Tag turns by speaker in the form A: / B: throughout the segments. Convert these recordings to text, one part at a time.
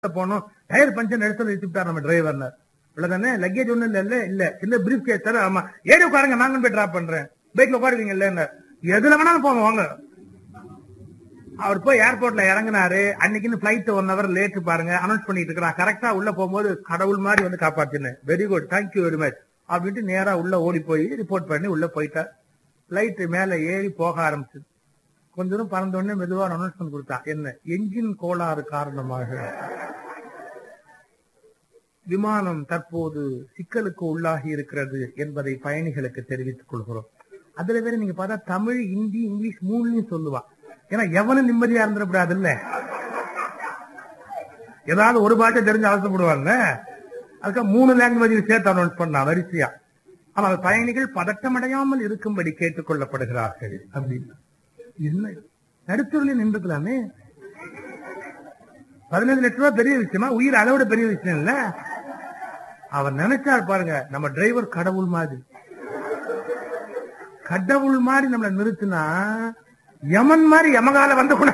A: போனோம் tyre puncture நிறுத்தல வச்சுட்டார் நம்ம டிரைவர் இவ்வளவுதானே லக்கேஜ் ஒண்ணும் இல்ல இல்ல இல்ல சின்ன பிரீஃப் கேஸ் சார் ஆமா ஏறி உட்காருங்க நாங்க போய் டிராப் பண்றேன் பைக்ல உட்காருவீங்க இல்ல எதுல வேணாலும் போங்க வாங்க அவர் போய் ஏர்போர்ட்ல இறங்குனாரு அன்னைக்குன்னு பிளைட் ஒன் ஹவர் லேட் பாருங்க அனௌன்ஸ் பண்ணிட்டு இருக்கிறான் கரெக்டா உள்ள போகும்போது கடவுள் மாதிரி வந்து காப்பாத்தினேன் very good thank you very much அப்படின்ட்டு நேரா உள்ள ஓடி போய் ரிப்போர்ட் பண்ணி உள்ள போயிட்டார் பிளைட் மேல ஏறி போக ஆரம்பிச்சு கொஞ்ச தூரம் பறந்த உடனே மெதுவா அனௌன்ஸ்மெண்ட் கொடுத்தான் என்ன என்ஜின் கோளாறு காரணமாக விமானம் தற்போது சிக்கலுக்கு உள்ளாகி இருக்கிறது என்பதை பயணிகளுக்கு தெரிவித்துக் கொள்கிறோம் அதுல வேற நீங்க பார்த்தா தமிழ் ஹிந்தி இங்கிலீஷ் மூணுலயும் சொல்லுவா ஏன்னா எவனும் நிம்மதியா இருந்துடக்கூடாது இல்ல ஏதாவது ஒரு பாட்டை தெரிஞ்சு அவசரப்படுவாங்க அதுக்காக மூணு லாங்குவேஜில் சேர்த்து அனௌன்ஸ் பண்ணா வரிசையா ஆனால் பயணிகள் பதட்டமடையாமல் இருக்கும்படி கேட்டுக் கொள்ளப்படுகிறார்கள் அப்படின்னு என்ன நடுத்தூரில் நின்றுக்கலாமே பதினஞ்சு லட்சம் ரூபாய் பெரிய விஷயமா உயிர் அதை விட பெரிய விஷயம் இல்ல அவர் நினைச்சார் பாருங்க நம்ம டிரைவர் கடவுள் மாதிரி கடவுள் மாதிரி நம்மளை நிறுத்தினா யமன் மாதிரி யமகால வந்து கூட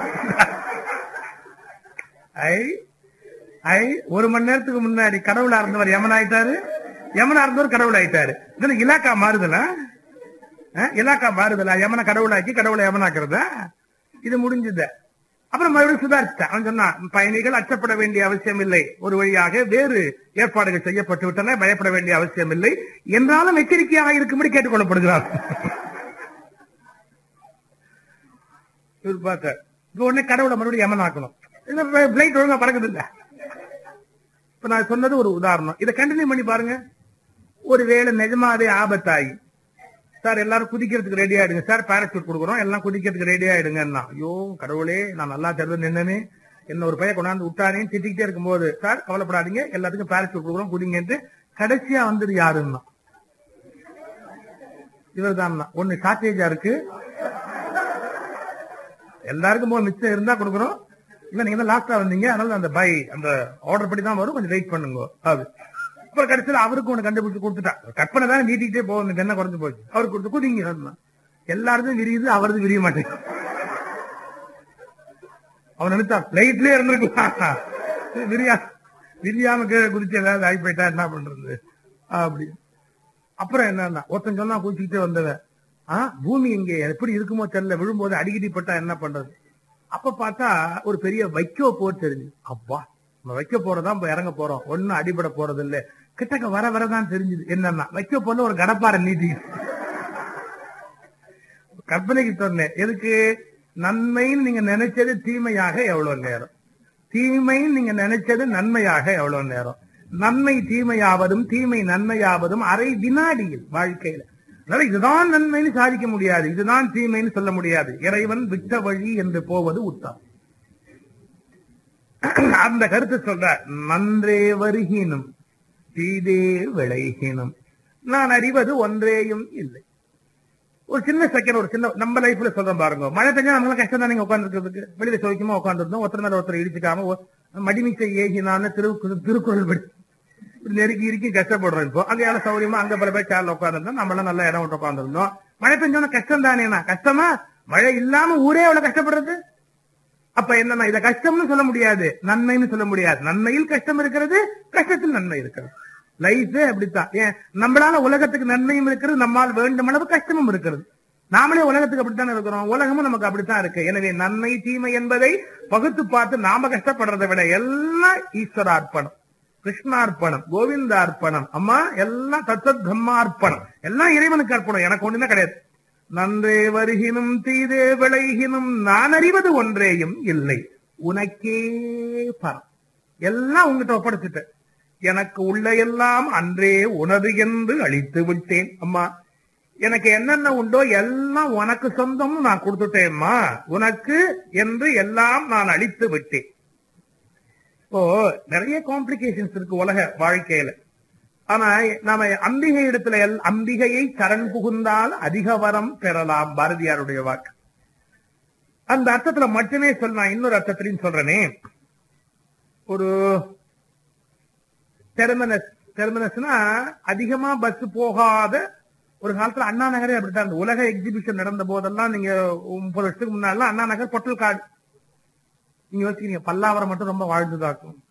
A: ஐ ஐ ஒரு மணி நேரத்துக்கு முன்னாடி கடவுளா இருந்தவர் யமன் ஆயிட்டாரு யமனா இருந்தவர் கடவுள் ஆயிட்டாரு இதுல இலாக்கா மாறுதலா அஹ், இலாக்கா மாறுதலா யமனை கடவுளாக்கி கடவுளை யமனாக்குறதா இது முடிஞ்சது அப்புறம் மறுபடியும் சுதாரிச்சுட்டான் அவன் சொன்னான் பயணிகள் அச்சப்பட வேண்டிய அவசியம் இல்லை ஒரு வழியாக வேறு ஏற்பாடுகள் செய்யப்பட்டு விட்டன பயப்பட வேண்டிய அவசியம் இல்லை என்றாலும் எச்சரிக்கையாக இருக்கும்படி கேட்டுக்கொள்ளப்படுகிறார் இவர் பார்த்தார் இப்ப உடனே கடவுளை மறுபடியும் யமனாக்கணும் பிளைட் ஒழுங்கா பறக்குது இல்ல இப்ப நான் சொன்னது ஒரு உதாரணம் இதை கண்டினியூ பண்ணி பாருங்க ஒருவேளை நிஜமாவே ஆபத்தாகி சார் எல்லாரும் குதிக்கிறதுக்கு ரெடி ஆயிடுங்க சார் பேராசூட் கொடுக்குறோம் எல்லாம் குதிக்கிறதுக்கு ரெடி ஆயிடுங்கன்னா ஐயோ கடவுளே நான் நல்லா தெரிஞ்சு நின்னனே என்ன ஒரு பையன் கொண்டாந்து விட்டானேன்னு திட்டிக்கிட்டே இருக்கும்போது சார் கவலைப்படாதீங்க எல்லாத்துக்கும் பேராசூட் கொடுக்குறோம் குதிங்கன்ட்டு கடைசியா வந்தது யாருன்னா இவர் தான் ஒண்ணு ஷார்டேஜா இருக்கு எல்லாருக்கும் போது மிச்சம் இருந்தா கொடுக்குறோம் இல்ல நீங்க தான் லாஸ்டா வந்தீங்க அதனால அந்த பை அந்த ஆர்டர் படி தான் வரும் கொஞ்சம் வெயிட் பண்ணுங்க அது அப்புறம் கடைசியில் அவருக்கு ஒண்ணு கண்டுபிடிச்சு கொடுத்துட்டா கற்பனை தான் நீட்டிக்கிட்டே போகும் என்ன குறைஞ்சு போச்சு அவருக்கு கொடுத்து குதிங்க எல்லாருக்கும் விரியுது அவரது விரிய மாட்டேங்குது அவன் நினைச்சா பிளைட்லயே இருந்திருக்கலாம் விரியா விரியாம கீழே குதிச்சு ஏதாவது ஆகி போயிட்டா என்ன பண்றது அப்படி அப்புறம் என்னன்னா ஒருத்தன் சொன்னா குதிச்சுக்கிட்டே வந்தவன் ஆ பூமி இங்க எப்படி இருக்குமோ தெரியல விழும்போது அடிக்கடி பட்டா என்ன பண்றது அப்ப பார்த்தா ஒரு பெரிய வைக்கோ போர் தெரிஞ்சு அப்பா நம்ம வைக்க போறதா இப்ப இறங்க போறோம் ஒன்னும் அடிபட போறது இல்ல கிட்டக்க வர வரதான் தெரிஞ்சது என்னன்னா வைக்க போன ஒரு கடப்பாறை நீட்டி கற்பனைக்கு சொன்னேன் எதுக்கு நன்மைன்னு நீங்க நினைச்சது தீமையாக எவ்வளவு நேரம் தீமைன்னு நீங்க நினைச்சது நன்மையாக எவ்வளவு நேரம் நன்மை தீமையாவதும் தீமை நன்மையாவதும் அரை வினாடியில் வாழ்க்கையில அதனால இதுதான் நன்மைன்னு சாதிக்க முடியாது இதுதான் தீமைன்னு சொல்ல முடியாது இறைவன் விட்ட வழி என்று போவது உத்தம் அந்த கருத்து சொல்ற நன்றே வருகினும் தீதே விளைகினும் நான் அறிவது ஒன்றேயும் இல்லை ஒரு சின்ன செகண்ட் ஒரு சின்ன நம்ம லைஃப்ல சொல்றோம் பாருங்க மழை பெஞ்சா நம்மளால கஷ்டம் தான் நீங்க உட்காந்துருக்கிறதுக்கு வெளியில சோக்கியமா உட்காந்துருந்தோம் ஒருத்தர் மேல ஒருத்தர் இடிச்சுக்காம ஒ- மடிமிசை ஏகினான்னு திரு திருக்குறள் படி இப்படி நெருக்கி இறுக்கி கஷ்டப்படுறோம் இப்போ அங்க யாரும் சௌரியமா அங்க பல பேர் சேர்ல உட்காந்துருந்தோம் நம்ம எல்லாம் நல்ல இடம் விட்டு உட்காந்துருந்தோம் மழை பெஞ்சோன்னா கஷ்டம் தானேனா கஷ்டமா மழை இல்லாம ஊரே எவ்வளவு கஷ்டப்படுறது அப்ப என்னன்னா இத கஷ்டம்னு சொல்ல முடியாது நன்மைன்னு சொல்ல முடியாது நன்மையில் கஷ்டம் இருக்கிறது கஷ்டத்தில் நன்மை இருக்கிறது லைஃபே அப்படித்தான் ஏன் நம்மளால உலகத்துக்கு நன்மையும் இருக்கிறது நம்மால் வேண்டும் அளவு கஷ்டமும் இருக்கிறது நாமளே உலகத்துக்கு அப்படித்தான் இருக்கிறோம் உலகமும் நமக்கு அப்படித்தான் இருக்கு எனவே நன்மை தீமை என்பதை பகுத்து பார்த்து நாம கஷ்டப்படுறதை விட எல்லாம் ஈஸ்வரார்ப்பணம் கிருஷ்ணார்ப்பணம் கோவிந்தார்ப்பணம் அம்மா எல்லாம் தத்தத் பிரம்மார்ப்பணம் எல்லாம் இறைவனுக்கு அர்ப்பணம் எனக்கு ஒண்ணுமே கிடையாது நன்றே வருகினும் தீதே விளைகினும் நான் அறிவது ஒன்றேயும் இல்லை உனக்கே பரம் எல்லாம் உங்ககிட்ட ஒப்படைச்சிட்டேன் எனக்கு உள்ள எல்லாம் அன்றே உனது என்று அழித்து விட்டேன் அம்மா எனக்கு என்னென்ன உண்டோ எல்லாம் உனக்கு சொந்தம் நான் கொடுத்துட்டேன்மா உனக்கு என்று எல்லாம் நான் அழித்து விட்டேன் இப்போ நிறைய காம்ப்ளிகேஷன்ஸ் இருக்கு உலக வாழ்க்கையில ஆனா நாம அம்பிகை இடத்துல எல்- அம்பிகையை சரண் புகுந்தால் அதிக வரம் பெறலாம் பாரதியாருடைய வாக்கு அந்த அர்த்தத்துல மட்டுமே சொல்லலாம் இன்னொரு அர்த்தத்திலையும் சொல்றேனே ஒரு டெர்மினஸ் டெர்மினஸ்னா அதிகமா பஸ் போகாத ஒரு காலத்துல அண்ணா நகரே அப்படித்தான் இந்த உலக எக்ஸிபிஷன் நடந்த போதெல்லாம் நீங்க முப்பது வருஷத்துக்கு முன்னால அண்ணா நகர் பொட்டல் காடு நீங்க யோசிக்கிறீங்க பல்லாவரம் மட்டும் ரொம்ப வாழ்ந்துதாக்கும்